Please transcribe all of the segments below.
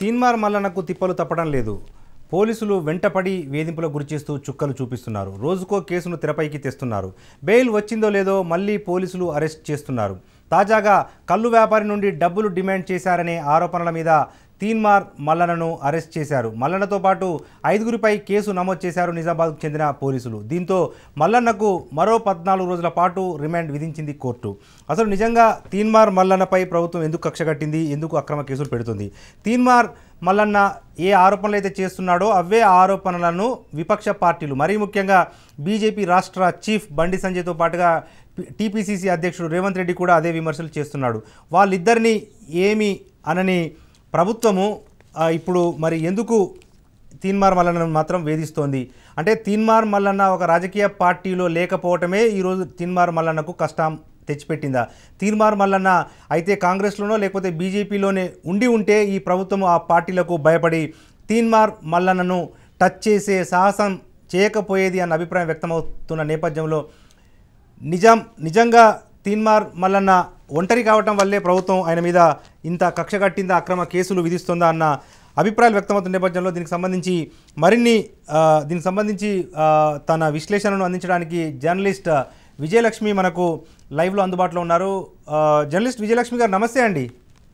తీన్మార్ మల్లన్నకు తిప్పలు తప్పడం లేదు పోలీసులు వెంటపడి వేధింపులకు గురిచేస్తూ చుక్కలు చూపిస్తున్నారు రోజుకో కేసును తెరపైకి తెస్తున్నారు బెయిల్ వచ్చిందో లేదో మళ్ళీ పోలీసులు అరెస్ట్ చేస్తున్నారు తాజాగా కళ్ళు వ్యాపారి నుండి డబ్బులు డిమాండ్ చేశారనే ఆరోపణల మీద తీన్మార్ మల్లన్నను అరెస్ట్ చేశారు మల్లన్నతో పాటు ఐదుగురిపై కేసు నమోదు చేశారు నిజామాబాద్కు చెందిన పోలీసులు దీంతో మల్లన్నకు మరో పద్నాలుగు రోజుల పాటు రిమాండ్ విధించింది కోర్టు అసలు నిజంగా తీన్మార్ మల్లన్నపై ప్రభుత్వం ఎందుకు కక్ష కట్టింది ఎందుకు అక్రమ కేసులు పెడుతుంది తీన్మార్ మల్లన్న ఏ ఆరోపణలు అయితే చేస్తున్నాడో అవే ఆరోపణలను విపక్ష పార్టీలు మరీ ముఖ్యంగా బీజేపీ రాష్ట్ర చీఫ్ బండి సంజయ్తో పాటుగా టీపీసీసీ అధ్యక్షుడు రేవంత్ రెడ్డి కూడా అదే విమర్శలు చేస్తున్నాడు వాళ్ళిద్దరిని ఏమి అనని ప్రభుత్వము ఆ, ఇప్పుడు మరి ఎందుకు తీన్మార్ మల్లన్నను మాత్రం వేధిస్తోంది అంటే తీన్మార్ మల్లన్న ఒక రాజకీయ పార్టీలో లేకపోవటమే ఈరోజు తీన్మార్ మల్లన్నకు కష్టం తెచ్చిపెట్టిందా తీన్మార్ మల్లన్న అయితే కాంగ్రెస్లోనో లేకపోతే బీజేపీలోనే ఉండి ఉంటే ఈ ప్రభుత్వం ఆ పార్టీలకు భయపడి తీన్మార్ మల్లన్నను టచ్ చేసే సాహసం చేయకపోయేది అన్న అభిప్రాయం వ్యక్తమవుతున్న నేపథ్యంలో నిజాం నిజంగా తీన్మార్ మల్లన్న ఒంటరి కావటం వల్లే ప్రభుత్వం ఆయన మీద ఇంత కక్ష కట్టిందా అక్రమ కేసులు విధిస్తుందా అన్న అభిప్రాయాలు వ్యక్తమవుతున్న నేపథ్యంలో దీనికి సంబంధించి మరిన్ని ఆ, దీనికి సంబంధించి ఆ, తన విశ్లేషణను అందించడానికి జర్నలిస్ట్ విజయలక్ష్మి మనకు లైవ్లో అందుబాటులో ఉన్నారు ఆ, జర్నలిస్ట్ విజయలక్ష్మి గారు నమస్తే అండి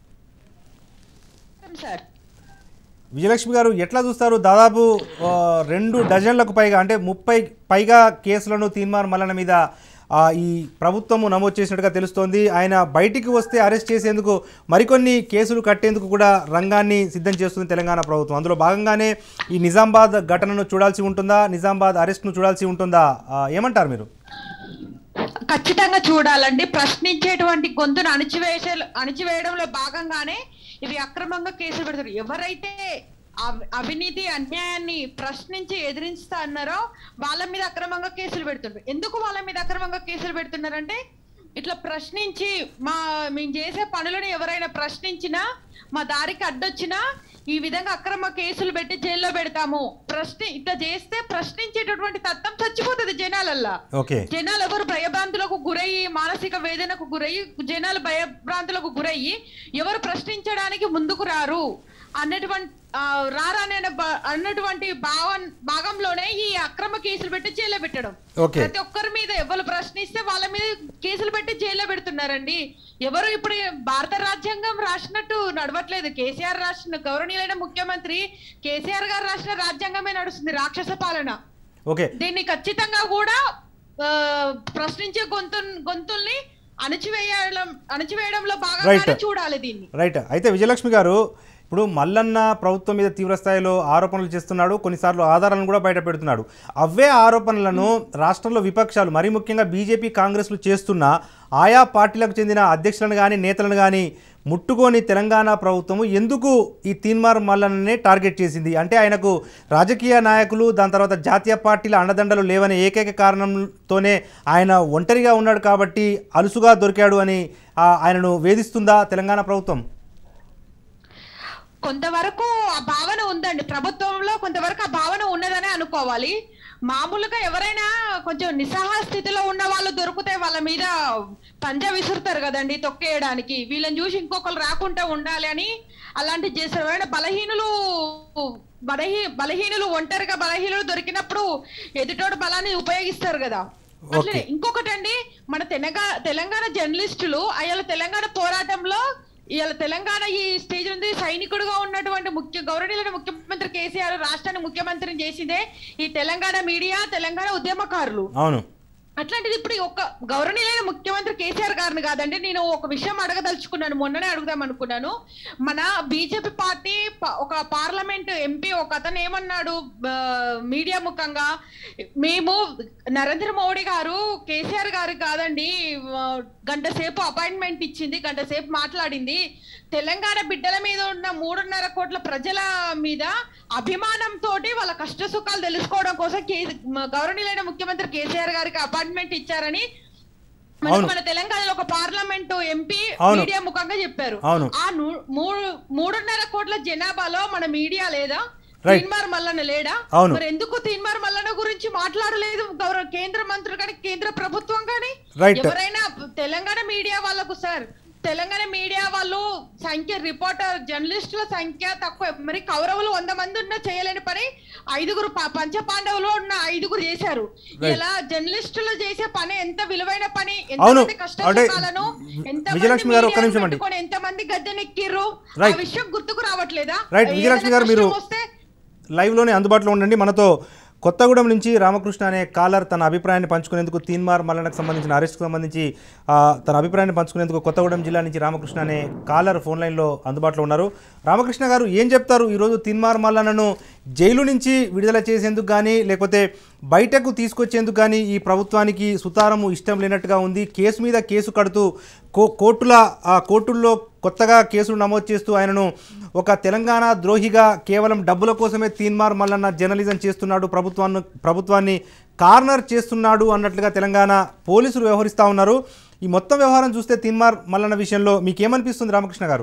సార్ విజయలక్ష్మి గారు ఎట్లా చూస్తారు దాదాపు ఆ, రెండు డజన్లకు పైగా అంటే ముప్పై పైగా కేసులను తీన్మార్ మల్లన్న మీద ఆ, ఈ ప్రభుత్వము నమోదు చేసినట్టుగా తెలుస్తోంది ఆయన బయటికి వస్తే అరెస్ట్ చేసేందుకు మరికొన్ని కేసులు కట్టేందుకు కూడా రంగాన్ని సిద్ధం చేస్తుంది తెలంగాణ ప్రభుత్వం అందులో భాగంగానే ఈ నిజామాబాద్ ఘటనను చూడాల్సి ఉంటుందా నిజామాబాద్ అరెస్ట్ను చూడాల్సి ఉంటుందా ఆ, ఏమంటారు మీరు ఖచ్చితంగా చూడాలండి ప్రశ్నించేటువంటి గొంతును అణిచివేసే అణిచివేయడంలో భాగంగానే ఇవి అక్రమంగా కేసులు పెడతారు ఎవరైతే అవ్- అవినీతి అన్యాయాన్ని ప్రశ్నించి ఎదిరిస్తా అన్నారో వాళ్ళ మీద అక్రమంగా కేసులు పెడుతుంటారు ఎందుకు వాళ్ళ మీద అక్రమంగా కేసులు పెడుతున్నారంటే ఇట్లా ప్రశ్నించి మా మేము చేసే పనులను ఎవరైనా ప్రశ్నించినా మా దారికి అడ్డొచ్చినా ఈ విధంగా అక్రమ కేసులు పెట్టి జైల్లో పెడతాము ప్రశ్న ఇట్లా చేస్తే ప్రశ్నించేటటువంటి తత్వం చచ్చిపోతుంది జనాలల్లా ఓకే జనాలు ఎవరు భయభ్రాంతులకు గురయ్యి మానసిక వేదనకు గురయ్యి జనాలు భయభ్రాంతులకు గురయ్యి ఎవరు ప్రశ్నించడానికి ముందుకు రారు అన్నటువంటి ఆ, రారనే బ- అన్నటువంటి భావం భాగంలోనే ఈ అక్రమ కేసులు పెట్టి జైల్లో పెట్టడం ఓకే ప్రతి ఒక్కరి మీద ఎవరు ప్రశ్నిస్తే వాళ్ళ మీద కేసులు పెట్టి జైల్లో పెడుతున్నారండి ఎవరు ఇప్పుడు భారత రాజ్యాంగం రాసినట్టు నడవట్లేదు కేసీఆర్ రాసిన గౌరవనీయులైన ముఖ్యమంత్రి కేసీఆర్ గారు రాసిన రాజ్యాంగమే నడుస్తుంది రాక్షస పాలన ఓకే దీన్ని ఖచ్చితంగా కూడా ఆ, ప్రశ్నించే గొంతు గొంతుల్ని అణచివేయడం అణచివేయడంలో భాగంగానే Right. చూడాలి దీన్ని రైట్ అయితే విజయలక్ష్మి గారు ఇప్పుడు మల్లన్న ప్రభుత్వం మీద తీవ్ర స్థాయిలో ఆరోపణలు చేస్తున్నాడు కొన్నిసార్లు ఆధారాలను కూడా బయట పెడుతున్నాడు అవే ఆరోపణలను రాష్ట్రంలో విపక్షాలు మరీ ముఖ్యంగా బీజేపీ కాంగ్రెస్లు చేస్తున్న ఆయా పార్టీలకు చెందిన అధ్యక్షులను కానీ నేతలను కానీ ముట్టుకొని తెలంగాణ ప్రభుత్వము ఎందుకు ఈ తీన్మార్ మల్లన్ననే టార్గెట్ చేసింది అంటే ఆయనకు రాజకీయ నాయకులు దాని తర్వాత జాతీయ పార్టీల అండదండలు లేవనే ఏకైక కారణంతోనే ఆయన ఒంటరిగా ఉన్నాడు కాబట్టి అలుసుగా దొరికాడు అని ఆ, ఆయనను వేధిస్తుందా తెలంగాణ ప్రభుత్వం కొంతవరకు ఆ భావన ఉందండి ప్రభుత్వంలో కొంతవరకు ఆ భావన ఉన్నదనే అనుకోవాలి మామూలుగా ఎవరైనా కొంచెం నిస్సహాయ స్థితిలో ఉన్న వాళ్ళు దొరికితే వాళ్ళ మీద పంజా విసురుతారు కదండి తొక్కేయడానికి వీళ్ళని చూసి ఇంకొకరు రాకుండా ఉండాలి అని అలాంటివి చేస్తారు ఎవరైనా బలహీనులు బలహీ బలహీనులు ఒంటరిగా బలహీనులు దొరికినప్పుడు ఎదుటోడు బలాన్ని ఉపయోగిస్తారు కదా అట్లనే ఇంకొకటండి మన తెలంగాణ తెలంగాణ జర్నలిస్టులు అయ్యాల తెలంగాణ పోరాటంలో ఇవాళ తెలంగాణ ఈ స్టేజ్ నుండి సైనికుడుగా ఉన్నటువంటి ముఖ్య గౌరవనీయులైన ముఖ్యమంత్రి కేసీఆర్ రాష్ట్రాన్ని ముఖ్యమంత్రిని చేసిందే ఈ తెలంగాణ మీడియా తెలంగాణ ఉద్యమకారులు అవును అట్లాంటిది ఇప్పుడు ఈ ఒక్క గౌరవనీయులైన ముఖ్యమంత్రి కేసీఆర్ గారిని కాదండి నేను ఒక విషయం అడగదలుచుకున్నాను మొన్ననే అడుగుదాం అనుకున్నాను మన బీజేపీ పార్టీ ప- ఒక పార్లమెంట్ ఎంపీ ఒక అతను ఏమన్నాడు ఆ, మీడియా ముఖంగా మేము నరేంద్ర మోడీ గారు కేసీఆర్ గారు కాదండి ఆ, గంట సేపు అపాయింట్మెంట్ ఇచ్చింది గంట సేపు మాట్లాడింది తెలంగాణ బిడ్డల మీద ఉన్న మూడున్నర కోట్ల ప్రజల మీద అభిమానంతో వాళ్ళ కష్ట సుఖాలు తెలుసుకోవడం కోసం కే మ- గౌరవనీయులైన ముఖ్యమంత్రి కేసీఆర్ గారికి అపాయింట్మెంట్ ఇచ్చారని మనకు అవును. మన తెలంగాణలో ఒక పార్లమెంట్ ఎంపీ అవును. మీడియా ముఖంగా చెప్పారు అవును. ఆ ను- మూడు మూడున్నర కోట్ల జనాభాలో మన మీడియా లేదా Right. తీన్మార్ మల్లన్న లేడా అవును. మరి ఎందుకు తీన్మార్ మల్లన్న గురించి మాట్లాడలేదు గౌరవ కేంద్ర మంత్రులు కానీ కేంద్ర ప్రభుత్వం కానీ Right. ఎవరైనా తెలంగాణ మీడియా వాళ్ళకు సార్ తెలంగాణ మీడియా వాళ్ళు సంఖ్య రిపోర్టర్ జర్నలిస్టుల సంఖ్య తక్కువ మరి కౌరవులు వంద మంది ఉన్నా చేయలేని పని ఐదుగురు ప- పంచ పాండవులు ఉన్న ఐదుగురు చేశారు Right. ఇలా జర్నలిస్టులు చేసే పని ఎంత విలువైన పని అవును. ఎంతమంది అంటే కష్టసుఖాలను ఎంతమంది విజయలక్ష్మి గారు ఒక్క మీడియాను నిమిషం అండి. పెట్టుకొని ఎంతమంది గద్దెనెక్కిర్రు ఆ Right. విషయం గుర్తుకు రావట్లేదా Right. విజయలక్ష్మి గారు ఏదైనా మీరు- కష్టం వస్తే లైవ్లోనే అందుబాటులో ఉండండి మనతో కొత్తగూడెం నుంచి రామకృష్ణ అనే కాలర్ తన అభిప్రాయాన్ని పంచుకునేందుకు తీన్మార్ మల్లనకు సంబంధించిన అరెస్ట్కు సంబంధించి ఆ, తన అభిప్రాయాన్ని పంచుకునేందుకు కొత్తగూడెం జిల్లా నుంచి రామకృష్ణ అనే కాలర్ ఫోన్ లైన్లో అందుబాటులో ఉన్నారు రామకృష్ణ గారు ఏం చెప్తారు ఈరోజు తీన్మార్ మల్లనను జైలు నుంచి విడుదల చేసేందుకు కానీ లేకపోతే బయటకు తీసుకొచ్చేందుకు కానీ ఈ ప్రభుత్వానికి సుతారము ఇష్టం లేనట్టుగా ఉంది కేసు మీద కేసు కడుతూ కో కోర్టుల ఆ కోర్టుల్లో కొత్తగా కేసులు నమోదు చేస్తూ ఆయనను ఒక తెలంగాణ ద్రోహిగా కేవలం డబ్బుల కోసమే తీన్మార్ మల్లన్న జర్నలిజం చేస్తున్నాడు ప్రభుత్వాన్ని ప్రభుత్వాన్ని కార్నర్ చేస్తున్నాడు అన్నట్లుగా తెలంగాణ పోలీసులు వ్యవహరిస్తూ ఉన్నారు ఈ మొత్తం వ్యవహారం చూస్తే తీన్మార్ మల్లన్న విషయంలో మీకేమనిపిస్తుంది రామకృష్ణ గారు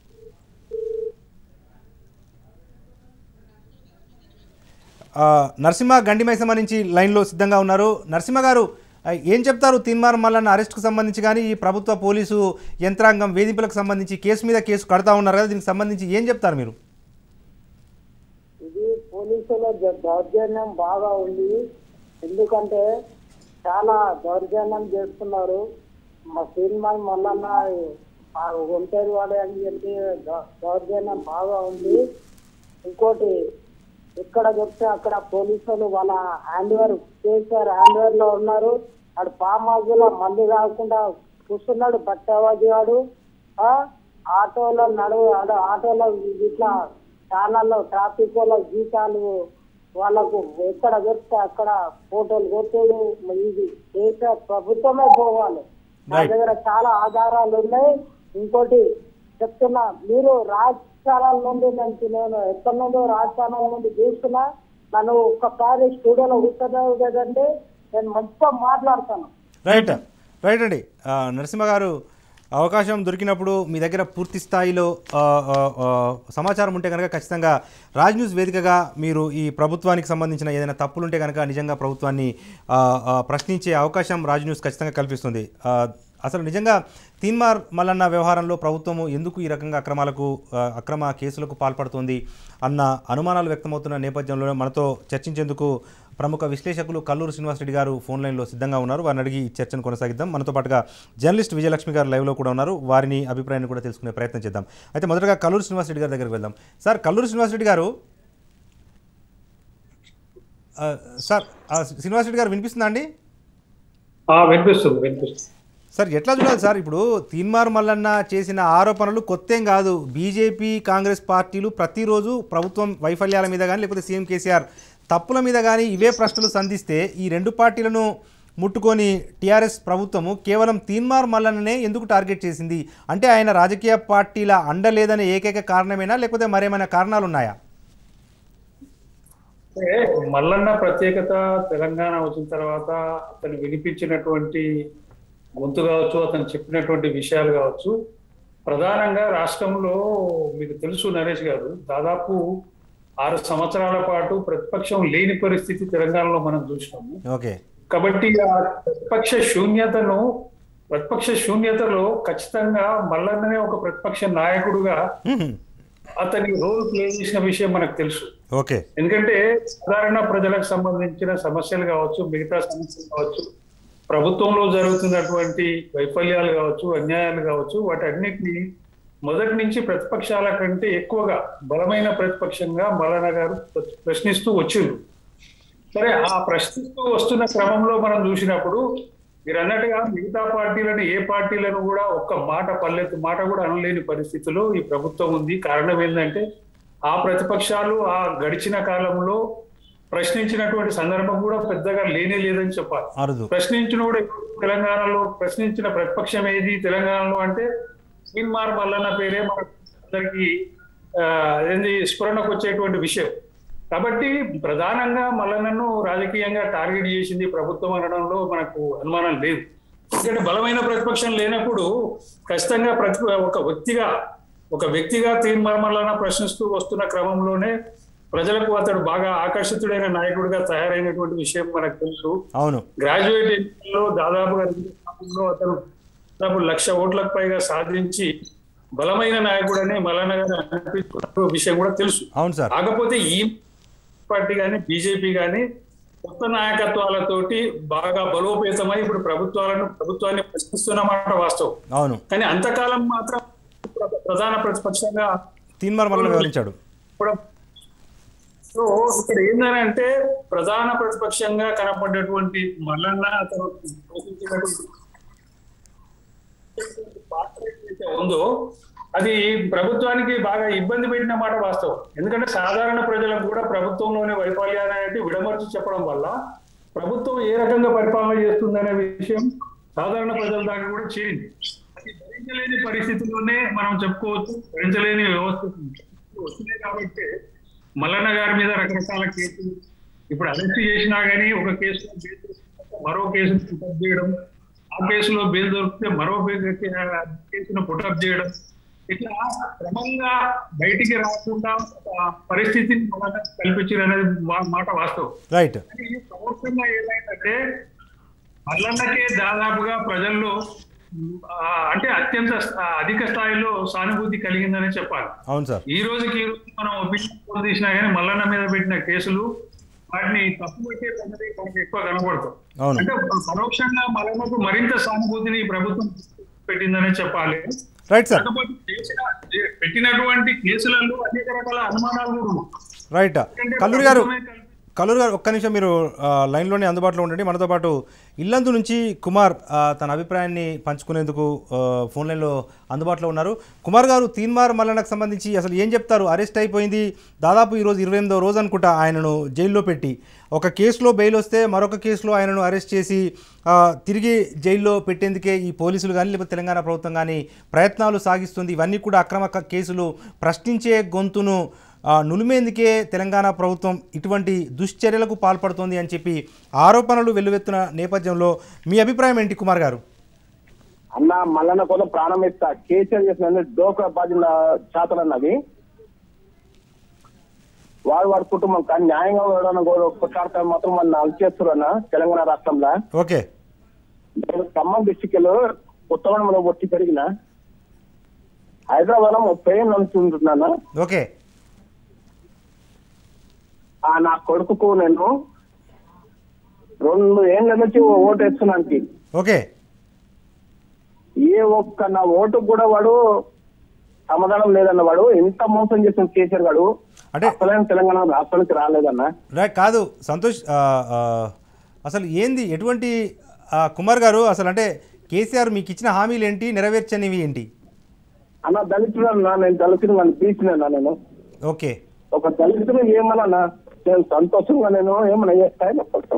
ఆ, నరసింహ గండిమైసమ్మ నుంచి లైన్లో సిద్ధంగా ఉన్నారు నరసింహ గారు ఆ, ఏం చెప్తారు తీన్మార్ మల్లన్న అరెస్ట్కు సంబంధించి కానీ ఈ ప్రభుత్వ పోలీసు యంత్రాంగం వేధింపులకు సంబంధించి కేసు మీద కేసు కడతా ఉన్నారు కదా దీనికి సంబంధించి ఏం చెప్తారు మీరు ఇది పోలీసుల జ- దౌర్జన్యం బాగా ఉంది ఎందుకంటే చాలా దౌర్జన్యం చేస్తున్నారు మా సినిమా మల్లన్న ఆ ఒంటరి వాడే అని చెప్పి దౌ- దౌర్జన్యం బాగా ఉంది ఇంకోటి ఎక్కడ చెప్తే అక్కడ పోలీసులు వాళ్ళ hand over KCR hand over లో ఉన్నారు వాడు ఫామ్ హౌస్ లో మంది కాకుండా కూర్చున్నాడు బట్టవాది వాడు ఆ, ఆటోలో నడువు ఆడ- ఆటోలో ఇట్లా ఛానల్లో ట్రాఫిక్ వాళ్ళ జీతాలు వాళ్ళకు ఎక్కడ దొరికితే అక్కడ ఫోటోలు కొట్టుడు ఇది కేసీఆర్ ప్రభుత్వమే పోవాలి నా Right. దగ్గర చాలా ఆధారాలు ఉన్నాయి ఇంకోటి చెప్తున్నా మీరు రాజస్థానాల నుండి నుంచి నేను ఎక్కడి నుండో రాజస్థానాల నుండి చూస్తున్నా నన్ను ఒక్కసారి స్టూడియోలో కూర్చున్నావు కదండి నేను మొత్తం మాట్లాడతాను రైట్ రైట్ అండి ఆ, నరసింహ గారు అవకాశం దొరికినప్పుడు మీ దగ్గర పూర్తి స్థాయిలో ఆ, ఆ, ఆ, సమాచారం ఉంటే కనుక ఖచ్చితంగా రాజ్ న్యూస్ వేదికగా మీరు ఈ ప్రభుత్వానికి సంబంధించిన ఏదైనా తప్పులుంటే కనుక నిజంగా ప్రభుత్వాన్ని ఆ, ఆ, ప్రశ్నించే అవకాశం రాజ్ న్యూస్ ఖచ్చితంగా కల్పిస్తుంది ఆ, అసలు నిజంగా తీన్మార్ మల్లన్న వ్యవహారంలో ప్రభుత్వము ఎందుకు ఈ రకంగా అక్రమాలకు ఆ, అక్రమ కేసులకు పాల్పడుతోంది అన్న అనుమానాలు వ్యక్తమవుతున్న నేపథ్యంలో మనతో చర్చించేందుకు ప్రముఖ విశ్లేషకులు కల్లూరు శ్రీనివాసరెడ్డి గారు ఫోన్ లైన్లో సిద్ధంగా ఉన్నారు వారిని అడిగి ఈ చర్చను కొనసాగిద్దాం మనతో పాటుగా జర్నలిస్ట్ విజయలక్ష్మి గారు లైవ్లో కూడా ఉన్నారు వారిని అభిప్రాయాన్ని కూడా తెలుసుకునే ప్రయత్నం చేద్దాం అయితే మొదటగా కల్లూరు శ్రీనివాసరెడ్డి గారి దగ్గరికి వెళ్దాం సార్ కల్లూరు శ్రీనివాసరెడ్డి గారు ఆ, సార్ ఆ, శ్రీనివాసరెడ్డి గారు వినిపిస్తుందా అండి ఆ, వినిపిస్తుంది వినిపిస్తుంది సార్ ఎట్లా చూడాలి సార్ ఇప్పుడు తీన్మార్ మల్లన్న చేసిన ఆరోపణలు కొత్తేం కాదు బీజేపీ కాంగ్రెస్ పార్టీలు ప్రతిరోజు ప్రభుత్వం వైఫల్యాల మీద కానీ లేకపోతే సీఎం కేసీఆర్ తప్పుల మీద కానీ ఇవే ప్రశ్నలు సంధిస్తే ఈ రెండు పార్టీలను ముట్టుకొని టీఆర్ఎస్ ప్రభుత్వము కేవలం తీన్మార్ మల్లన్ననే ఎందుకు టార్గెట్ చేసింది అంటే ఆయన రాజకీయ పార్టీల అండ లేదనే ఏకైక కారణమేనా లేకపోతే మరేమైనా కారణాలు ఉన్నాయా అంటే మల్లన్న ప్రత్యేకత తెలంగాణ వచ్చిన తర్వాత అతను వినిపించినటువంటి గొంతు కావచ్చు అతను చెప్పినటువంటి విషయాలు కావచ్చు ప్రధానంగా రాష్ట్రంలో మీకు తెలుసు నరేష్ గారు దాదాపు ఆరు సంవత్సరాల పాటు ప్రతిపక్షం లేని పరిస్థితి తెలంగాణలో మనం చూసినాము ఓకే కాబట్టి ఆ ప్రతిపక్ష శూన్యతను ప్రతిపక్ష శూన్యతలో ఖచ్చితంగా మల్లన్ననే ఒక ప్రతిపక్ష నాయకుడుగా హ్మ్. అతని రోల్ ప్లే చేసిన విషయం మనకు తెలుసు ఓకే ఎందుకంటే సాధారణ ప్రజలకు సంబంధించిన సమస్యలు కావచ్చు మిగతా సమస్యలు కావచ్చు ప్రభుత్వంలో జరుగుతున్నటువంటి వైఫల్యాలు కావచ్చు అన్యాయాలు కావచ్చు వాటన్నిటిని మొదటి నుంచి ప్రతిపక్షాల కంటే ఎక్కువగా బలమైన ప్రతిపక్షంగా మల్లన్న గారు ప్ర- ప్రశ్నిస్తూ వచ్చిండ్రు సరే ఆ ప్రశ్నిస్తూ వస్తున్న క్రమంలో మనం చూసినప్పుడు మీరు అన్నట్టుగా మిగతా పార్టీలను ఏ పార్టీలను కూడా ఒక్క మాట పల్లెత్తు మాట కూడా అనలేని పరిస్థితిలో ఈ ప్రభుత్వం ఉంది కారణం ఏంటంటే ఆ ప్రతిపక్షాలు ఆ గడిచిన కాలంలో ప్రశ్నించినటువంటి సందర్భం కూడా పెద్దగా లేనే లేదని చెప్పాలి అరుదు ప్రశ్నించిన కూడా తెలంగాణలో ప్రశ్నించిన ప్రతిపక్షం ఏది తెలంగాణలో అంటే సినిమార్ మల్లన్న పేరే మన అందరికి ఏంది స్ఫురణకు వచ్చేటువంటి విషయం కాబట్టి ప్రధానంగా మల్లన్నను రాజకీయంగా టార్గెట్ చేసింది ప్రభుత్వం అనడంలో మనకు అనుమానం లేదు ఎందుకంటే బలమైన ప్రతిపక్షం లేనప్పుడు ఖచ్చితంగా ప్రతి ఒక వ్యక్తిగా ఒక వ్యక్తిగా తీర్మాన మల్లన్న ప్రశ్నిస్తూ వస్తున్న క్రమంలోనే ప్రజలకు అతడు బాగా ఆకర్షితుడైన నాయకుడిగా తయారైనటువంటి విషయం మనకు తెలుసు అవును గ్రాడ్యుయేట్ ఎన్నికల్లో దాదాపుగా రెండు సార్లు అతను దాదాపు లక్ష ఓట్లకు పైగా సాధించి బలమైన నాయకుడని మల్లన్న గారు అనిపించుకున్న విషయం కూడా తెలుసు అవును సార్ కాకపోతే ఈ పార్టీ కానీ బీజేపీ కానీ కొత్త నాయకత్వాలతోటి బాగా బలోపేతమై ఇప్పుడు ప్రభుత్వాలను ప్రభుత్వాన్ని ప్రశ్నిస్తున్నమాట వాస్తవం అవును కానీ అంతకాలం మాత్రం ప్ర- ప్రధాన ప్రతిపక్షంగా తీన్మార్ మల్లన్న వివరించాడు కూడా సో ఇక్కడ ఏంటంటే ప్రధాన ప్రతిపక్షంగా కనపడ్డటువంటి మల్లన్న అతను పోషించినటువంటి పాత్ర ఏదైతే ఉందో అది ప్రభుత్వానికి బాగా ఇబ్బంది పెట్టిన మాట వాస్తవం ఎందుకంటే సాధారణ ప్రజలకు కూడా ప్రభుత్వంలోనే వైఫల్యాన్ని అనేది విడమర్చి చెప్పడం వల్ల ప్రభుత్వం ఏ రకంగా పరిపాలన చేస్తుందనే విషయం సాధారణ ప్రజల దాకా కూడా చేరింది అది భరించలేని పరిస్థితుల్లోనే మనం చెప్పుకోవచ్చు భరించలేని వ్యవస్థ వచ్చినాయి కాబట్టి మల్లన్న గారి మీద రకరకాల కేసులు ఇప్పుడు అరెస్ట్ చేసినా గానీ ఒక కేసులో బెయిల్ దొరికితే మరో కేసును పుటప్ చేయడం ఆ కేసులో బెయిల్ దొరికితే మరో బెయిల్ కేసును పుటప్ చేయడం ఇట్లా క్రమంగా బయటికి రాకుండా ఒక పరిస్థితిని మల్లన్న కల్పించారు అనేది మా- మాట వాస్తవం రైట్ కానీ ఈ సంవత్సరంగా ఏమైందంటే మల్లన్నకే దాదాపుగా ప్రజల్లో ఉమ్, ఆ, అంటే అత్యంత స్థా- అధిక స్థాయిలో సానుభూతి కలిగిందని చెప్పాలి అవును సార్ ఈ రోజుకి ఈ రోజు మనం ఒపీనియన్ పోల్ తీసినా కానీ మల్లన్న మీద పెట్టిన కేసులు వాటిని తప్పు పెట్టే సంగతి మనకి ఎక్కువ కనబడుతుంది అవును అంటే పరోక్షంగా మల్లన్నకు మరింత సానుభూతిని ఈ ప్రభుత్వం పెట్టిందనే చెప్పాలి రైట్ సార్ కాకపోతే చేసిన పెట్టినటువంటి కేసులలో అనేక రకాల అనుమానాలు కూడా ఉన్నాయి. రైట్ ఎందుకంటే కల్లూరి గారు ప్రభుత్వమే కల్పి- కల్లూరి గారు ఒక్క నిమిషం మీరు ఆ, లైన్లోనే అందుబాటులో ఉండండి మనతో పాటు ఇల్లందు నుంచి కుమార్ ఆ, తన అభిప్రాయాన్ని పంచుకునేందుకు ఆ, ఫోన్ లైన్లో అందుబాటులో ఉన్నారు కుమార్ గారు తీన్మార్ మల్లన్నకు సంబంధించి అసలు ఏం చెప్తారు అరెస్ట్ అయిపోయింది దాదాపు ఈరోజు ఇరవై ఎనిమిదో రోజు అనుకుంటా ఆయనను జైల్లో పెట్టి ఒక కేసులో బెయిల్ వస్తే మరొక కేసులో ఆయనను అరెస్ట్ చేసి ఆ, తిరిగి జైల్లో పెట్టేందుకే ఈ పోలీసులు కానీ లేకపోతే తెలంగాణ ప్రభుత్వం కానీ ప్రయత్నాలు సాగిస్తుంది ఇవన్నీ కూడా అక్రమ క- కేసులు ప్రశ్నించే గొంతును ఆ, నులిమేందుకే తెలంగాణ ప్రభుత్వం ఇటువంటి దుశ్చర్యలకు పాల్పడుతోంది అని చెప్పి ఆరోపణలు వెల్లువెత్తున నేపథ్యంలో మీ అభిప్రాయం ఏంటి కుమార్ గారు అన్న మల్లన్న కోసం ప్రాణం ఇస్తా కేసీఆర్ చేసిన డోకా బాధ్యుల చేతలన్నది వాడు వాడి కుటుంబం కానీ న్యాయంగా ఎవరైనా కూడా కొట్లాడతారు మాత్రం మన అలచేస్తారు అన్న తెలంగాణ రాష్ట్రంలో ఓకే నేను ఖమ్మం డిస్టిక్ లో ఉత్తమంలో వచ్చి పెరిగిన హైదరాబాద్ లో ముప్పై ఏళ్ళు నుంచి ఉంటున్నాను ఓకే ఆ నా కొడుకుకు నేను రెండు ఏళ్ళ నుంచి ఓటు వేస్తున్నానికి ఓకే ఏ ఒక్క నా ఓటు కూడా వాడు సమాధానం లేదన్న వాడు ఎంత మోసం చేసిన కేసీఆర్ గాడు అంటే- అసలైన తెలంగాణ రాష్ట్రానికి రాలేదన్న రైట్ కాదు సంతోష్ ఆ, ఆ, అసలు ఏంది ఎటువంటి ఆ, కుమార్ గారు అసలు అంటే కేసీఆర్ మీకు ఇచ్చిన హామీలు ఏంటి నెరవేర్చనివి ఏంటి అన్న దళితుడు అన్న నేను దళితుడు నన్ను తీసినా నేను ఓకే ఒక దళితుడు ఏమన్నా నేను సంతోషంగా నేను ఏమన్నా చేస్తాయని చెప్తాం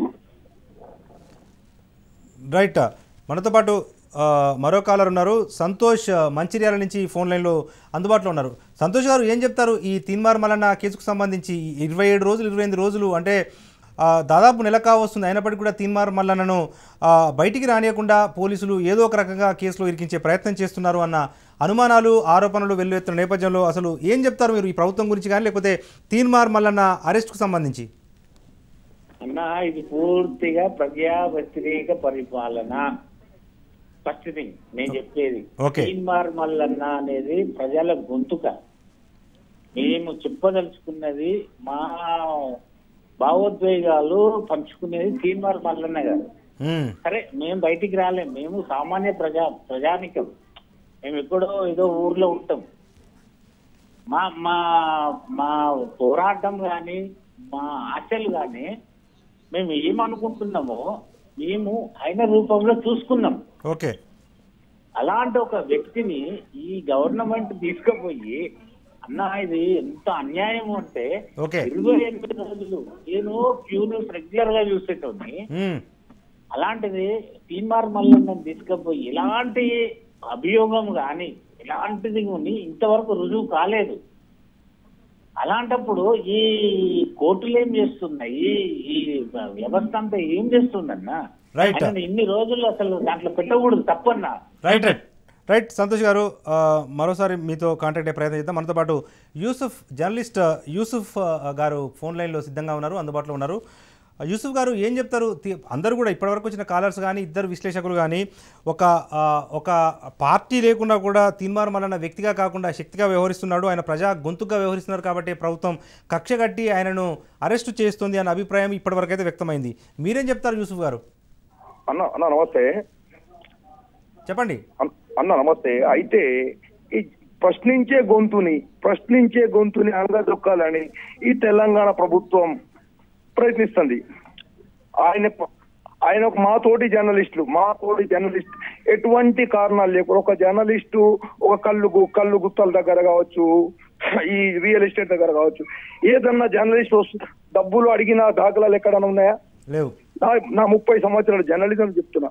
రైట్ మనతో పాటు ఆ, మరో కాలర్ ఉన్నారు సంతోష్ ఆ, మంచిర్యాల నుంచి ఫోన్ లైన్లో అందుబాటులో ఉన్నారు సంతోష్ గారు ఏం చెప్తారు ఈ తీన్మార్ మల్లన్న కేసుకు సంబంధించి ఈ ఇరవై ఏడు రోజులు ఇరవై ఎనిమిది రోజులు అంటే ఆ, దాదాపు నెల కావస్తుంది అయినప్పటికీ కూడా తీన్మార్ మల్లన్నను ఆ, బయటికి రానియకుండా పోలీసులు ఏదో ఒక రకంగా కేసులో ఇరికించే ప్రయత్నం చేస్తున్నారు అన్న అనుమానాలు ఆరోపణలు వెల్లువెత్తున్న నేపథ్యంలో అసలు ఏం చెప్తారు మీరు ఈ ప్రభుత్వం గురించి కానీ లేకపోతే తీన్మార్ మల్లన్న అరెస్ట్కు సంబంధించి అన్న ఇది పూర్తిగా ప్రజా వ్యతిరేక పరిపాలన ఫస్ట్ థింగ్ నేను చెప్పేది Okay. తీన్మార్ మల్లన్న అనేది ప్రజల గొంతుక మేము చెప్పదలుచుకున్నది మా భావోద్వేగాలు పంచుకునేది తీన్మార్ మల్లన్న గారు మ్మ్. సరే మేము బయటికి రాలేం మేము సామాన్య ప్రజా ప్రజానికం మేము ఎక్కడో ఏదో ఊర్లో ఉంటాం మా మా మా పోరాటం కానీ మా ఆశలు కానీ మేము ఏమనుకుంటున్నామో మేము ఆయన రూపంలో చూసుకున్నాం ఓకే అలాంటి ఒక వ్యక్తిని ఈ గవర్నమెంట్ తీసుకుపోయి అన్న ఇది ఎంత అన్యాయం అంటే ఓకే. ఇరవై ఎనిమిది రోజులు నేను క్యూ న్యూస్ రెగ్యులర్ గా చూసేటోని మ్మ్. అలాంటిది తీన్మార్ మల్లన్న తీసుకుపోయి ఎలాంటి అభియోగం కానీ ఎలాంటిది కానీ ఇంతవరకు రుజువు కాలేదు అలాంటప్పుడు ఈ కోర్టులు ఏం చేస్తున్నాయి ఈ వ్యవస్థ అంతా ఏం చేస్తుందన్న Right. ఆయనని ఇన్ని రోజులు అసలు దాంట్లో పెట్టకూడదు తప్పన్నా రైట్ రైట్ రైట్ సంతోష్ గారు ఆ, మరోసారి మీతో కాంటాక్ట్ అయ్యే ప్రయత్నం చేద్దాం మనతో పాటు యూసుఫ్ జర్నలిస్ట్ యూసుఫ్ ఆ, గారు ఫోన్ లైన్లో సిద్ధంగా ఉన్నారు అందుబాటులో ఉన్నారు యూసుఫ్ గారు ఏం చెప్తారు తి- అందరూ కూడా ఇప్పటివరకు వచ్చిన కాలర్స్ కానీ ఇద్దరు విశ్లేషకులు కానీ ఒక ఆ, ఒక పార్టీ లేకుండా కూడా తీన్మార్ మల్లన్న వ్యక్తిగా కాకుండా శక్తిగా వ్యవహరిస్తున్నాడు ఆయన ప్రజా గొంతుగా వ్యవహరిస్తున్నారు కాబట్టి ప్రభుత్వం కక్ష కట్టి ఆయనను అరెస్టు చేస్తుంది అన్న అభిప్రాయం ఇప్పటివరకు అయితే వ్యక్తమైంది మీరేం చెప్తారు యూసుఫ్ గారు అన్న అన్న నమస్తే చెప్పండి అన్న- అన్న నమస్తే అయితే ఈ ప్రశ్నించే గొంతుని ప్రశ్నించే గొంతుని అంగదొక్కాలని ఈ తెలంగాణ ప్రభుత్వం ప్రయత్నిస్తుంది ఆయన ప- ఆయన ఒక మా తోటి జర్నలిస్టులు మా తోటి జర్నలిస్ట్ ఎటువంటి కారణాలు లేకుండా ఒక జర్నలిస్టు ఒక కళ్ళు గు- కళ్ళు గుత్తల దగ్గర కావచ్చు ఈ రియల్ ఎస్టేట్ దగ్గర కావచ్చు ఏదన్నా జర్నలిస్ట్ వస్తు డబ్బులు అడిగిన దాఖలాలు ఎక్కడన్నా ఉన్నాయా లేవు నా నా ముప్పై సంవత్సరాల జర్నలిజం చెప్తున్నా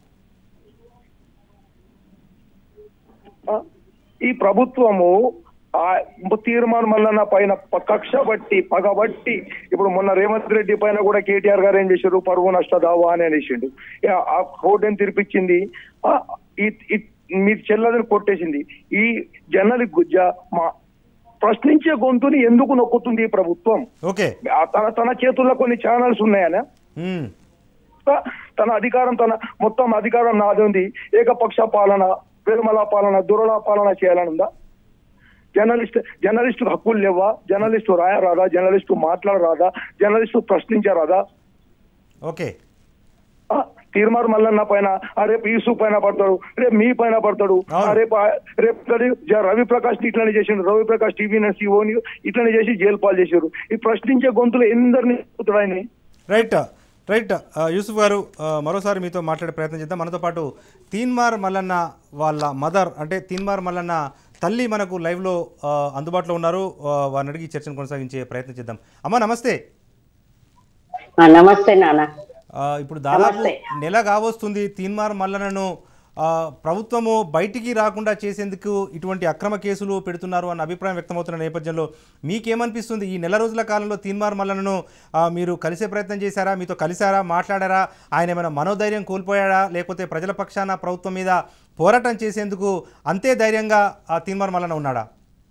ఆ, ఈ ప్రభుత్వము ఆ తీర్మానం మల్లన్న పైన ప- కక్ష బట్టి పగబట్టి ఇప్పుడు మొన్న రేవంత్ రెడ్డి పైన కూడా కేటీఆర్ గారు ఏం చేశారు పరువు నష్ట దావా అని అనేసిండు యా, ఆ కోర్టు ఏం తీర్పిచ్చింది ఆ, ఈ- ఈ- మీరు చెల్లదని కొట్టేసింది ఈ జర్నలి గుజ్జ మా ప్రశ్నించే గొంతుని ఎందుకు నొక్కుతుంది ఈ ప్రభుత్వం ఓకే ఆ తన తన చేతుల్లో కొన్ని ఛానల్స్ ఉన్నాయనా మ్మ్. త- తన అధికారం తన మొత్తం అధికారం నాది ఉంది ఏకపక్ష పాలన వెలుమల పాలన దురల పాలన చేయాలని ఉందా జర్నలిస్ట్ జర్నలిస్టు హక్కులు లేవా జర్నలిస్టు రాయరాదా జర్నలిస్టు మాట్లాడరాదా జర్నలిస్టు ప్రశ్నించరాదా ఓకే ఆ, తీర్మార్ మల్లన్న పైన ఆ రేపు ఈసు పైన పడతాడు రేపు మీ పైన పడతాడు అవును. ఆ రేపు ఆ- రేపు గది జ- రవి ప్రకాష్ ని ఇట్లనే చేసిండు రవి ప్రకాష్ టీవీ సిఓని ఇట్లనే చేసి జైలు పాలు చేశారు ఈ ప్రశ్నించే గొంతులు ఎందరిని ఆయన రైట్ రైట్ ఆ, యూసుఫ్ గారు ఆ, మరోసారి మీతో మాట్లాడే ప్రయత్నం చేద్దాం మనతో పాటు తీన్మార్ మల్లన్న వాళ్ళ మదర్ అంటే తీన్మార్ మల్లన్న తల్లి మనకు లైవ్లో ఆ, అందుబాటులో ఉన్నారు ఆ, వారిని అడిగి ఈ చర్చను కొనసాగించే ప్రయత్నం చేద్దాం అమ్మా నమస్తే ఆ, నమస్తే నాన్న ఆ, ఇప్పుడు దాదాపు నమస్తే. నెల కావస్తుంది తీన్మార్ మల్లనను ఆ, ప్రభుత్వము బయటికి రాకుండా చేసేందుకు ఇటువంటి అక్రమ కేసులు పెడుతున్నారు అన్న అభిప్రాయం వ్యక్తమవుతున్న నేపథ్యంలో మీకేమనిపిస్తుంది ఈ నెల రోజుల కాలంలో తీన్మార్ మల్లనను ఆ, మీరు కలిసే ప్రయత్నం చేశారా మీతో కలిశారా మాట్లాడారా ఆయన ఏమైనా మనోధైర్యం కోల్పోయాడా లేకపోతే ప్రజల పక్షాన ప్రభుత్వం మీద పోరాటం చేసేందుకు అంతే ధైర్యంగా ఆ తీన్మార్ మల్లన ఉన్నాడా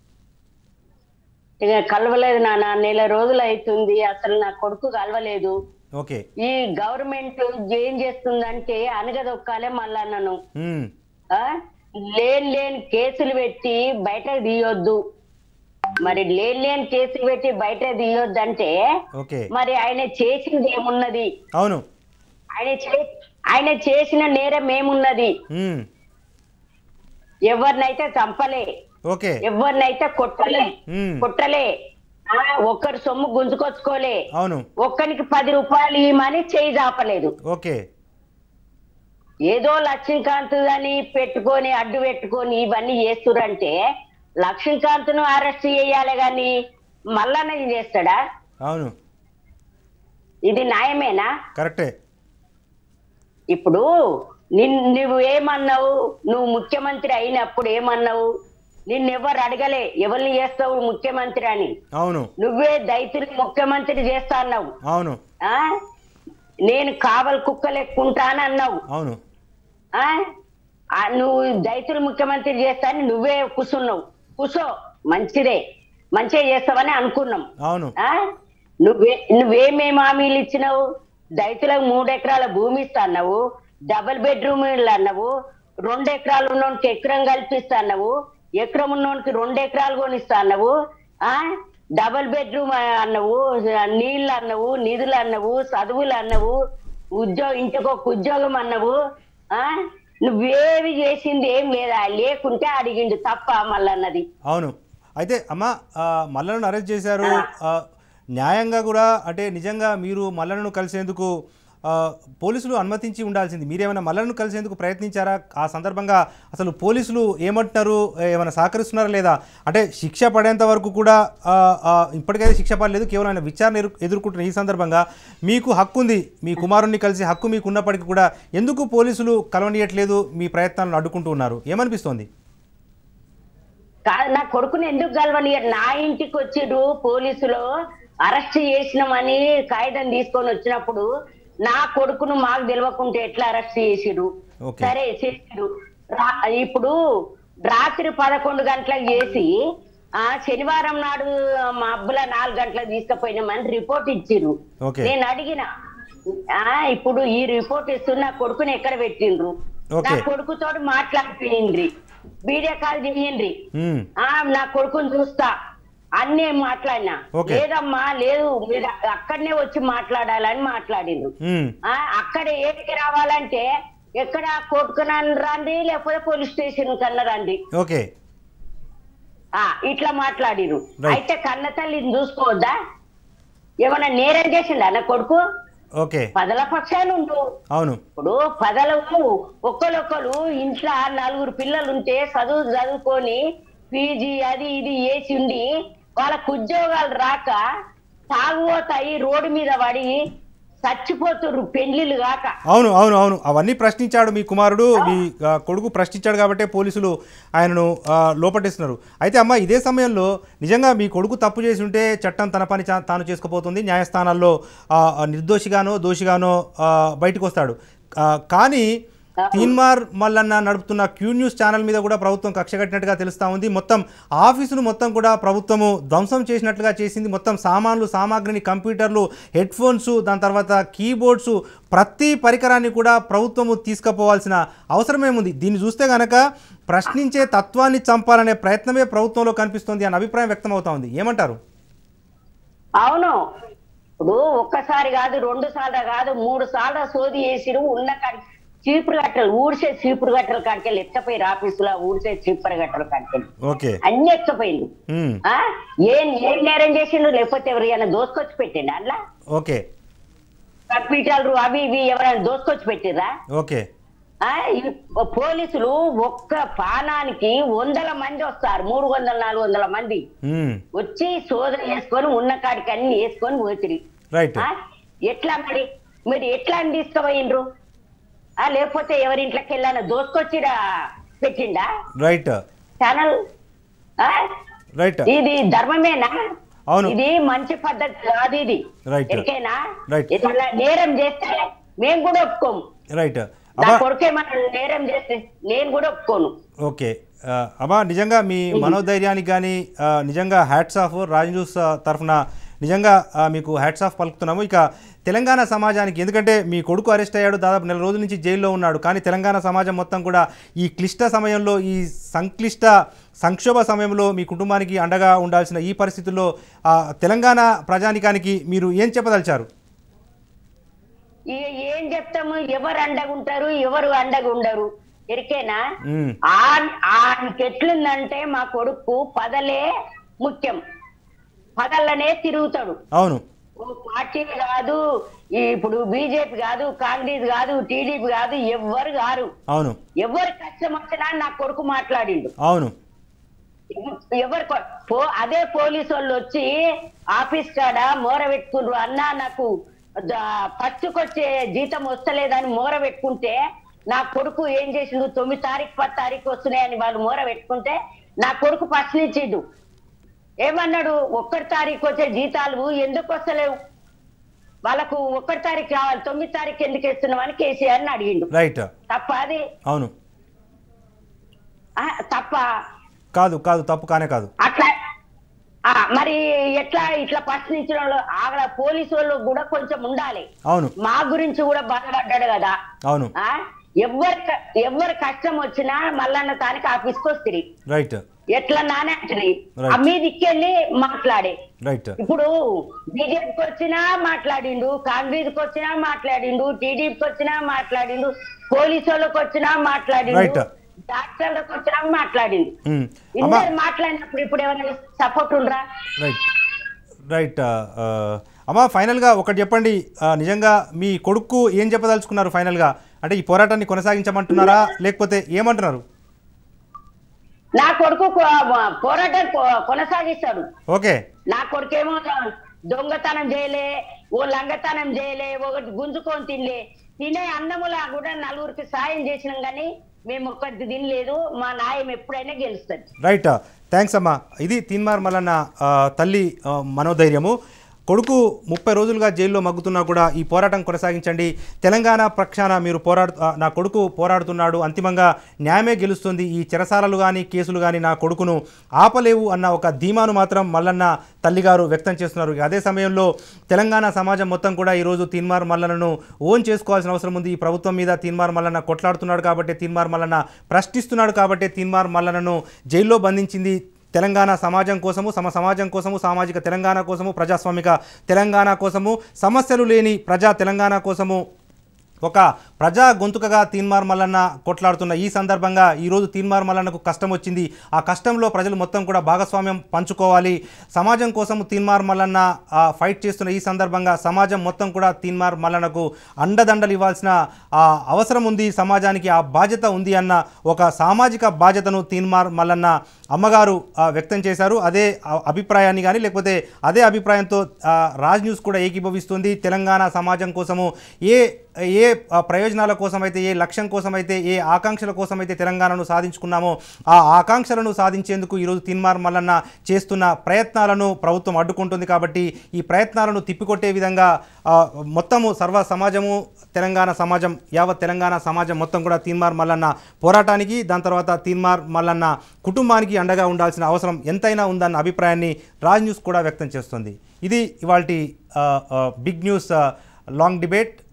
ఇక కలవలేదు నాన్న నెల రోజులు అవుతుంది అసలు నా కొడుకు కలవలేదు ఓకే ఈ గవర్నమెంట్ ఏం చేస్తుందంటే అనగదొక్కాలే మళ్ళా నన్ను ఉమ్, ఆ? లేని లేని కేసులు పెట్టి బయటకు తీయొద్దు మరి లేని లేని కేసులు పెట్టి బయట తీయొద్దంటే ఓకే మరి ఆయన చేసింది ఏమున్నది అవును ఆయన చే ఆయన చేసిన నేరం ఏమున్నది ఉమ్, ఎవరినైతే చంపలే ఓకే ఎవరినైతే కొట్టలే ఉమ్, కొట్టలే ఆ, ఒక్కరి సొమ్ము గుంజుకొచ్చుకోలే అవును ఒక్కరికి పది రూపాయలు ఇవ్వమని చేయి చాపలేదు ఓకే ఏదో లక్ష్మీకాంత్ అని పెట్టుకొని అడ్డు పెట్టుకొని ఇవన్నీ చేస్తురంటే లక్ష్మీకాంత్ ను అరెస్ట్ చేయాలి గాని మల్లన్న ఇది చేస్తాడా అవును ఇది న్యాయమేనా కరెక్టే ఇప్పుడు నిన్ నువ్వు ఏమన్నావు నువ్వు ముఖ్యమంత్రి అయినప్పుడు ఏమన్నావు నిన్నెవరు అడగలే ఎవరిని చేస్తావు ముఖ్యమంత్రి అని అవును నువ్వే దైతులు ముఖ్యమంత్రి చేస్తా అన్నావు అవును ఆ నేను కావలి కుక్కలు ఎక్కుంటాను అన్నావు అవును ఆ ఆ, నువ్వు దైతులు ముఖ్యమంత్రి చేస్తానని నువ్వే కూర్చున్నావు కూర్చో మంచిదే మంచిగా చేస్తావని అనుకున్నాం అవును ఆ నువ్వే నువ్వేమేం హామీలు ఇచ్చినావు దళితులకు మూడు ఎకరాల భూమి ఇస్తా అన్నావు డబుల్ బెడ్రూమ్ ఇళ్ళు అన్నావు రెండు ఎకరాలు ఉన్నోనికి ఎకరం కల్పిస్తా అన్నావు ఎకరం ఉన్నోనికి రెండు ఎకరాలు కొనిస్తా అన్నావు ఆ డబుల్ బెడ్రూమ్ అన్నావు నీళ్ళు అన్నావు నిధులు అన్నావు చదువులు అన్నావు ఉద్యోగం ఇంటికి ఒక ఉద్యోగం అన్నావు ఆ నువ్వేవి చేసింది ఏం లేదా లేకుంటే అడిగిండు తప్ప మళ్ళన్నది అవును అయితే అమ్మ ఆ, మల్లలను అరెస్ట్ చేశారు ఆ, న్యాయంగా కూడా అంటే నిజంగా మీరు మల్లలను కలిసేందుకు ఆ, పోలీసులు అనుమతించి ఉండాల్సింది మీరేమైనా మల్లలను కలిసేందుకు ప్రయత్నించారా ఆ సందర్భంగా అసలు పోలీసులు ఏమంటున్నారు ఏమైనా సహకరిస్తున్నారా లేదా అంటే శిక్ష పడేంత వరకు కూడా ఆ, ఆ, ఇప్పటికైతే శిక్ష పడలేదు కేవలం ఆయన విచారణ ఎదురు ఎదుర్కొంటున్న ఈ సందర్భంగా మీకు హక్కు ఉంది మీ కుమారుణ్ణి కలిసి హక్కు మీకు ఉన్నప్పటికీ కూడా ఎందుకు పోలీసులు కలవనీయట్లేదు మీ ప్రయత్నాలను అడ్డుకుంటూ ఉన్నారు ఏమనిపిస్తోంది కాదు నా కొడుకుని ఎందుకు కలవనియరు నా ఇంటికి వచ్చిర్రు పోలీసులు అరెస్ట్ చేసినామని కాగితం తీసుకొని వచ్చినప్పుడు నా కొడుకును మాకు తెలియకుంటే ఎట్లా అరెస్ట్ చేసిరు ఓకే. సరే చేసిరు రా- ఇప్పుడు రాత్రి పదకొండు గంటలకు చేసి ఆ శనివారం నాడు మా అబ్బుల నాలుగు గంటలకు తీసుకుపోయినామని రిపోర్ట్ ఇచ్చిర్రు ఓకే. నేను అడిగిన ఆ ఇప్పుడు ఈ రిపోర్ట్ ఇస్తున్న కొడుకుని ఎక్కడ పెట్టిండ్రు ఓకే. నా కొడుకుతో మాట్లాడిపోయిండ్రి వీడియో కాల్ చేయండి ఉమ్, ఆ నా కొడుకుని చూస్తా అన్నీ మాట్లాడినా ఓకే. లేదమ్మా లేదు మీరు అక్కడనే వచ్చి మాట్లాడాలని మాట్లాడిండ్రు ఉమ్, ఆ అక్కడ ఏడికి రావాలంటే ఎక్కడ కోర్టుకు రండి లేకపోతే పోలీస్ స్టేషన్ కన్నా రండి ఓకే ఆ ఇట్లా మాట్లాడిరు Right. అయితే కన్న తల్లిని చూసుకోవద్దా ఏమన్నా నేరం చేసిండా అన్న కొడుకు ఓకే పదల పక్షాన ఉండు అవును ఇప్పుడు పదలకు ఒక్కరొక్కరు ఇంట్లో నలుగురు పిల్లలు ఉంటే చదువు చదువుకొని పీజీ అది ఇది వేసి ఉండి వాళ్ళకు ఉద్యోగాలు రాక తాగుపోతాయి రోడ్డు మీద పడి చచ్చిపోతుర్రు పెళ్లిళ్ళు కాక అవును అవును అవును అవన్నీ ప్రశ్నించాడు మీ కుమారుడు మీ ఆ, కొడుకు ప్రశ్నించాడు కాబట్టే పోలీసులు ఆయనను ఆ, లోపట్టేస్తున్నారు అయితే అమ్మ ఇదే సమయంలో నిజంగా మీ కొడుకు తప్పు చేసి ఉంటే చట్టం తన పని చా- తాను చేసుకుపోతుంది న్యాయస్థానాల్లో ఆ, ఆ, నిర్దోషిగానో దోషిగానో ఆ, బయటకు వస్తాడు ఆ, కానీ తీన్మార్ మల్లన్న నడుపుతున్న క్యూ న్యూస్ ఛానల్ మీద కూడా ప్రభుత్వం కక్ష కట్టినట్టుగా తెలుస్తా ఉంది మొత్తం ఆఫీసును మొత్తం కూడా ప్రభుత్వము ధ్వంసం చేసినట్లుగా చేసింది మొత్తం సామాన్లు సామాగ్రిని కంప్యూటర్లు హెడ్ ఫోన్స్ దాని తర్వాత కీబోర్డ్స్ ప్రతి పరికరాన్ని కూడా ప్రభుత్వము తీసుకుపోవాల్సిన అవసరమేముంది దీన్ని చూస్తే గనక ప్రశ్నించే తత్వాన్ని చంపాలనే ప్రయత్నమే ప్రభుత్వంలో కనిపిస్తుంది అన్న అభిప్రాయం వ్యక్తం అవుతా ఉంది ఏమంటారు అవును ఇప్పుడు ఒక్కసారి కాదు రెండు సార్లు కాదు మూడు సార్లు సోది చేసిరు ఉన్న కాడి చీపురు గట్టలు ఊడిసే చీపురు గట్టల కాడికెళ్ళి ఎత్తపోయి ఆఫీసులో ఊడిసే చీపురు గట్టల కాడికెళ్ళి ఓకే అన్ని ఎత్తపోయిండు ఉమ్, ఆ ఏం ఏం నేరం చేసిండు లేకపోతే ఎవరైనా దోసుకొచ్చి పెట్టిండు అట్లా ఓకే కంప్యూటర్లు అవి ఇవి ఎవరైనా దోసుకొచ్చి పెట్టిర్రా ఓకే ఆ, ఈ పోలీసులు ఒక్క పానానికి వందల మంది వస్తారు మూడు వందల నాలుగు వందల మంది ఉమ్, వచ్చి శోధన చేసుకొని ఉన్న కాడికి అన్ని వేసుకొని పోతిరి రైట్ ఆ, ఎట్లా మరి మీరు ఎట్లా అని తీసుకుపోయిండ్రు ఆ లేకపోతే ఎవరింట్లోకి వెళ్ళాను దోసుకొచ్చిరా పెట్టిండా రైట్ ఛానల్ ఆ? రైట్ ఇది ధర్మమేనా అవును. ఇది మంచి పద్ధతి కాదు ఇది Right. ఎరికేనా Right. ఇట్లా నేరం చేస్తే మేము కూడా ఒప్పుకోము రైట్ నా అబ్బా కొడుకేమన్నా నేరం చేస్తే నేను కూడా ఒప్పుకోను ఓకే ఆ, అమ్మా నిజంగా మీ మనోధైర్యానికి కానీ ఆ, నిజంగా హ్యాట్స్ ఆఫ్ రాజ్ న్యూస్ ఆ, తరఫున నిజంగా ఆ, మీకు హ్యాట్స్ ఆఫ్ పలుకుతున్నాము ఇక తెలంగాణ సమాజానికి ఎందుకంటే మీ కొడుకు అరెస్ట్ అయ్యాడు దాదాపు నెల రోజుల నుంచి జైల్లో ఉన్నాడు కానీ తెలంగాణ సమాజం మొత్తం కూడా ఈ క్లిష్ట సమయంలో ఈ సంక్లిష్ట సంక్షోభ సమయంలో మీ కుటుంబానికి అండగా ఉండాల్సిన ఈ పరిస్థితుల్లో ఆ, తెలంగాణ ప్రజానికానికి మీరు ఏం చెప్పదలిచారు ఇక ఏం చెప్తాము ఎవరు అండగుంటారు ఎవరు అండగుండరు ఎరికేనా మ్మ్. ఆన్- ఆయనకి ఎట్లుందంటే మా కొడుకు పదలే ముఖ్యం పదల్లనే తిరుగుతాడు అవును ఓ పార్టీ కాదు ఈ ఇప్పుడు బీజేపీ కాదు కాంగ్రెస్ కాదు టీడీపీ కాదు ఎవ్వరు కారు అవును ఎవరు కష్టం వచ్చినా నా కొడుకు మాట్లాడిండు అవును ఎవరు కొ- పో అదే పోలీసు వాళ్ళు వచ్చి ఆఫీస్ కాడ మోర పెట్టుకుండ్రు అన్నా నాకు ద- పచ్చుకొచ్చే జీతం వస్తలేదని మోర పెట్టుకుంటే నా కొడుకు ఏం చేసిండు తొమ్మిది తారీఖు పది తారీఖు వస్తున్నాయని వాళ్ళు మోర పెట్టుకుంటే నా కొడుకు ప్రశ్నించిండు ఏమన్నాడు ఒక్కటి తారీఖు వచ్చే జీతాలు ఎందుకు వస్తలేవు వాళ్ళకు ఒక్కటి తారీఖు రావాలి తొమ్మిది తారీఖు ఎందుకు ఇస్తున్నావు అని కేసీఆర్ ని అడిగిండు రైట్ తప్ప అది అవును ఆ, తప్ప కాదు కాదు తప్పు కానే కాదు అట్లా ఆ, మరి ఎట్లా ఇట్లా ప్రశ్నించిన వాళ్ళు ఆడ పోలీసు వాళ్ళు కూడా కొంచెం ఉండాలి అవును మా గురించి కూడా బాధపడ్డాడు కదా అవును ఆ ఎవరి క- ఎవరి కష్టం వచ్చినా మల్లన్న తానికి ఆఫీస్కి వస్తుంది రైట్ ఎట్లా నానే అంటది Right. ఆ మీదికెళ్ళి మాట్లాడే రైట్ ఇప్పుడు బీజేపీకి వచ్చినా మాట్లాడిండు కాంగ్రెస్ కి వచ్చినా మాట్లాడిండు టీడీపీకి వచ్చినా మాట్లాడిండు పోలీసు వాళ్ళకి వచ్చినా Right. మాట్లాడిండు డాక్టర్లకు వచ్చినా మాట్లాడిండు ఉమ్. అమ్మా ఇద్దరు మాట్లాడినప్పుడు ఇప్పుడు ఎవరైనా సపోర్ట్ ఉండరా రైట్ రైట్ ఆ, అమ్మా ఫైనల్గా ఒకటి చెప్పండి ఆ, నిజంగా మీ కొడుకు ఏం చెప్పదలుచుకున్నారు ఫైనల్గా అంటే ఈ పోరాటాన్ని కొనసాగించమంటున్నారా లేకపోతే ఏమంటున్నారు నా కొడుకు కొ- పోరాటం కొ- కొనసాగిస్తాడు ఓకే నా కొడుకేమో దొంగతనం చేయలే ఓ లంగతనం చేయలే ఒకటి గుంజుకొని తినలే తినే అన్నములా కూడా నలుగురికి సాయం చేసినాం కానీ మేము ఒక్కటి తినలేదు మా న్యాయం ఎప్పుడైనా గెలుస్తుంది రైట్ థ్యాంక్స్ అమ్మా ఇది తీన్మార్ మల్లన్న ఆ, తల్లి ఆ, మనోధైర్యము కొడుకు ముప్పై రోజులుగా జైల్లో మగ్గుతున్నా కూడా ఈ పోరాటం కొనసాగించండి తెలంగాణ పక్షాన మీరు పోరాడు ఆ, నా కొడుకు పోరాడుతున్నాడు అంతిమంగా న్యాయమే గెలుస్తుంది ఈ చెరసాలలు కానీ కేసులు కానీ నా కొడుకును ఆపలేవు అన్న ఒక ధీమాను మాత్రం మల్లన్న తల్లిగారు వ్యక్తం చేస్తున్నారు అదే సమయంలో తెలంగాణ సమాజం మొత్తం కూడా ఈరోజు తీన్మార్ మల్లన్నను ఓన్ చేసుకోవాల్సిన అవసరం ఉంది ఈ ప్రభుత్వం మీద తీన్మార్ మల్లన్న కొట్లాడుతున్నాడు కాబట్టి తీన్మార్ మల్లన్న ప్రశ్నిస్తున్నాడు కాబట్టి తీన్మార్ మల్లన్నను జైల్లో బంధించింది తెలంగాణ సమాజం కోసము సమ సమాజం కోసము సామాజిక తెలంగాణ కోసము ప్రజాస్వామిక తెలంగాణ కోసము సమస్యలు లేని ప్రజా తెలంగాణ కోసము ఒక ప్రజా గొంతుకగా తీన్మార్ మల్లన్న కొట్లాడుతున్న ఈ సందర్భంగా ఈరోజు తీన్మార్ మల్లన్నకు కష్టం వచ్చింది ఆ కష్టంలో ప్రజలు మొత్తం కూడా భాగస్వామ్యం పంచుకోవాలి సమాజం కోసం తీన్మార్ మల్లన్న ఆ, ఫైట్ చేస్తున్న ఈ సందర్భంగా సమాజం మొత్తం కూడా తీన్మార్ మల్లన్నకు అండదండలు ఇవ్వాల్సిన ఆ, అవసరం ఉంది సమాజానికి ఆ బాధ్యత ఉంది అన్న ఒక సామాజిక బాధ్యతను తీన్మార్ మల్లన్న అమ్మగారు ఆ, వ్యక్తం చేశారు అదే ఆ, అభిప్రాయాన్ని కానీ లేకపోతే అదే అభిప్రాయంతో ఆ, రాజ్ న్యూస్ కూడా ఏకీభవిస్తుంది తెలంగాణ సమాజం కోసము ఏ ఏ ఆ, ప్రయోజనాల కోసమైతే ఏ లక్ష్యం కోసమైతే ఏ ఆకాంక్షల కోసమైతే తెలంగాణను సాధించుకున్నామో ఆ ఆకాంక్షలను సాధించేందుకు ఈరోజు తిన్మార్ మల్లన్న చేస్తున్న ప్రయత్నాలను ప్రభుత్వం అడ్డుకుంటుంది కాబట్టి ఈ ప్రయత్నాలను తిప్పికొట్టే విధంగా ఆ, మొత్తము సర్వ సమాజము తెలంగాణ సమాజం యావత్ తెలంగాణ సమాజం మొత్తం కూడా తీన్మార్ మల్లన్న పోరాటానికి దాని తర్వాత తీన్మార్ మల్లన్న కుటుంబానికి అండగా ఉండాల్సిన అవసరం ఎంతైనా ఉందన్న అభిప్రాయాన్ని రాజ్ న్యూస్ కూడా వ్యక్తం చేస్తుంది ఇది ఇవాళ బిగ్ న్యూస్ లాంగ్ డిబేట్